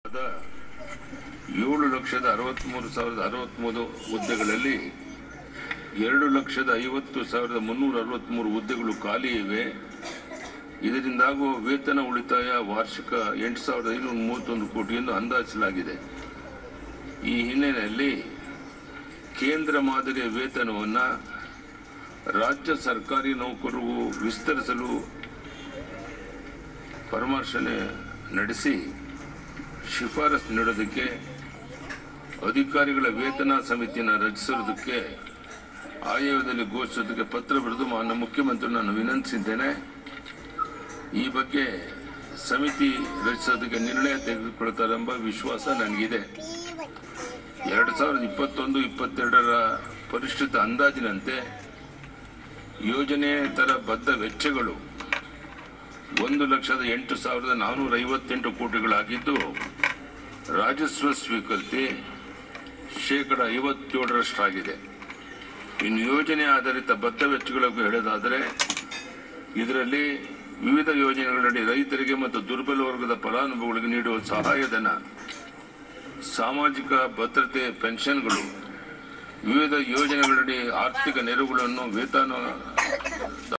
ಏಳು ಲಕ್ಷದ ಅರವತ್ಮೂರು ಸಾವಿರದ ಅರವತ್ಮೂರು ಹುದ್ದೆಗಳಲ್ಲಿ ಎರಡು ಲಕ್ಷದ ಐವತ್ತು ಸಾವಿರದ ಮುನ್ನೂರ ಅರವತ್ಮೂರು ಹುದ್ದೆಗಳು ಖಾಲಿ ಇವೆ ಇದರಿಂದಾಗುವ ವೇತನ ಉಳಿತಾಯ ವಾರ್ಷಿಕ ಎಂಟು ಸಾವಿರದ ಐನೂರ ಮೂವತ್ತೊಂದು ಕೋಟಿ ಎಂದು ಅಂದಾಜಿಸಲಾಗಿದೆ ಈ ಹಿನ್ನೆಲೆಯಲ್ಲಿ ಕೇಂದ್ರ ಮಾದರಿಯ ವೇತನವನ್ನು ರಾಜ್ಯ ಸರ್ಕಾರಿ ನೌಕರರು ವಿಸ್ತರಿಸಲು ಪರಾಮರ್ಶನೆ ನಡೆಸಿ ಶಿಫಾರಸು ನೀಡೋದಕ್ಕೆ ಅಧಿಕಾರಿಗಳ ವೇತನ ಸಮಿತಿಯನ್ನು ರಚಿಸೋದಕ್ಕೆ ಆಯೋಗದಲ್ಲಿ ಘೋಷಿಸೋದಕ್ಕೆ ಪತ್ರ ಬರೆದು ಮಾನ್ಯ ಮುಖ್ಯಮಂತ್ರಿ ನಾನು ವಿನಂತಿಸಿದ್ದೇನೆ ಈ ಬಗ್ಗೆ ಸಮಿತಿ ರಚಿಸೋದಕ್ಕೆ ನಿರ್ಣಯ ತೆಗೆದುಕೊಳ್ತಾರೆ ಎಂಬ ವಿಶ್ವಾಸ ನನಗಿದೆ ಎರಡು ಸಾವಿರದ ಇಪ್ಪತ್ತೊಂದು ಇಪ್ಪತ್ತೆರಡರ ಪರಿಷ್ಕೃತ ಅಂದಾಜಿನಂತೆ ಯೋಜನೆಯೇತರ ಬದ್ಧ ವೆಚ್ಚಗಳು ಒಂದು ಲಕ್ಷದ ಎಂಟು ಸಾವಿರದ ನಾನ್ನೂರ ಐವತ್ತೆಂಟು ಕೋಟಿಗಳಾಗಿದ್ದು ರಾಜಸ್ವ ಸ್ವೀಕೃತಿ ಶೇಕಡ ಐವತ್ತೇಳರಷ್ಟಾಗಿದೆ ಇನ್ನು ಯೋಜನೆ ಆಧಾರಿತ ಬದ್ಧ ವೆಚ್ಚಗಳ ಬಗ್ಗೆ ಹೇಳೋದಾದರೆ ಇದರಲ್ಲಿ ವಿವಿಧ ಯೋಜನೆಗಳಡಿ ರೈತರಿಗೆ ಮತ್ತು ದುರ್ಬಲ ವರ್ಗದ ಫಲಾನುಭವಿಗಳಿಗೆ ನೀಡುವ ಸಹಾಯಧನ ಸಾಮಾಜಿಕ ಭದ್ರತೆ ಪೆನ್ಷನ್ಗಳು ವಿವಿಧ ಯೋಜನೆಗಳಡಿ ಆರ್ಥಿಕ ನೆರವುಗಳನ್ನು ವೇತನ